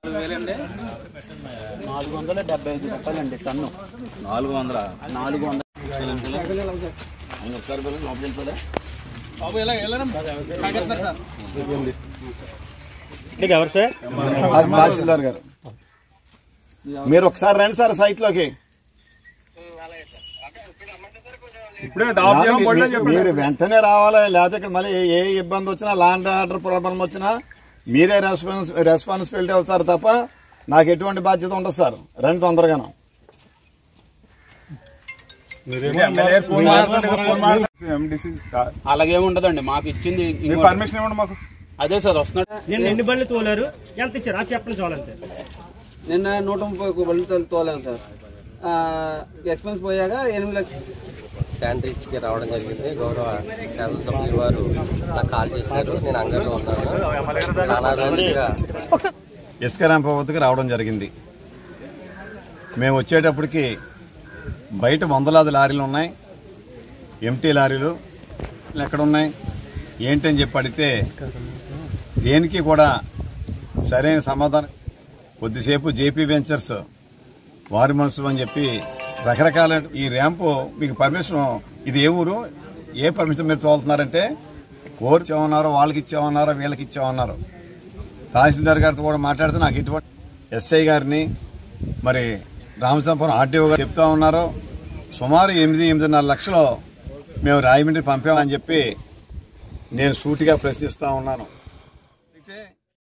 నాలుగు వందల డెబ్బై ఐదు రూపాయలండి టన్ను నాలుగు వందల నాలుగు వందల ఆయన ఒకసారి పిల్లలు లోపలికి వెళ్ళిపోలే ఎవరు సార్ అది తహసీల్దార్ గారు మీరు ఒకసారి రండి సార్ సైట్ లోకి మీ- మీరు వెంటనే రావాలి లేకపోతే ఇక్కడ మళ్ళీ ఏ- ఏ ఇబ్బంది వచ్చినా ల్యాండ్ ఆర్డర్ ప్రాబ్లం వచ్చినా మీరే రెస్పాన్స్ రెస్పాన్సిబిలిటీ అవుతారు తప్ప నాకు ఎటువంటి బాధ్యత ఉండదు సార్ రండి తొందరగాను అలాగే ఉండదండి మాకు ఇచ్చింది ఇంకోటి. పర్మిషన్ ఇవ్వండి మాకు అదే సార్ వస్తున్నాడు నేను ఎన్ని బండ్లు తోలారు ఎంత ఇచ్చారు అది చెప్పండి చాలంతే నిన్న నూట ముప్పై ఒక్క బళ్ళు తోలు- తోలాను సార్ ఆ, ఎక్స్పెన్స్ పోయాక ఎనిమిది లక్షలు శానిటరీకి రావడం జరిగింది గౌరవ శాసనసభ్యులు వారు నాకు కాల్ చేశారు నేను అంగర్లో ఉన్నాను చాలా రోజులుగా ఇసుక ర్యాంప్ వద్దకు రావడం జరిగింది మేము వచ్చేటప్పటికి బయట వందలాది లారీలు ఉన్నాయి ఎంటీ లారీలు ఎక్కడ ఉన్నాయి ఏంటని చెప్పి అడిగితే దేనికి కూడా సరైన సమాధానం కొద్దిసేపు జేపీ వెంచర్స్ వారి మనుషులు అని చెప్పి రకరకాల ఈ ర్యాంపు మీకు పర్మిషన్ ఇది ఏ ఊరు ఏ పర్మిషన్ మీరు తోలుతున్నారంటే కోరు ఇచ్చామన్నారు వాళ్ళకి ఇచ్చామన్నారు వీళ్ళకి ఇచ్చామన్నారు తహసీల్దార్ గారితో కూడా మాట్లాడితే నాకు ఇటువంటి ఎస్ఐ గారిని మరి రామచంపురం ఆర్టీఓ గారు చెప్తా ఉన్నారు సుమారు ఎనిమిది ఎనిమిదిన్నర లక్షలు మేము రాయమండ్రి పంపామని చెప్పి నేను సూటిగా ప్రశ్నిస్తా ఉన్నాను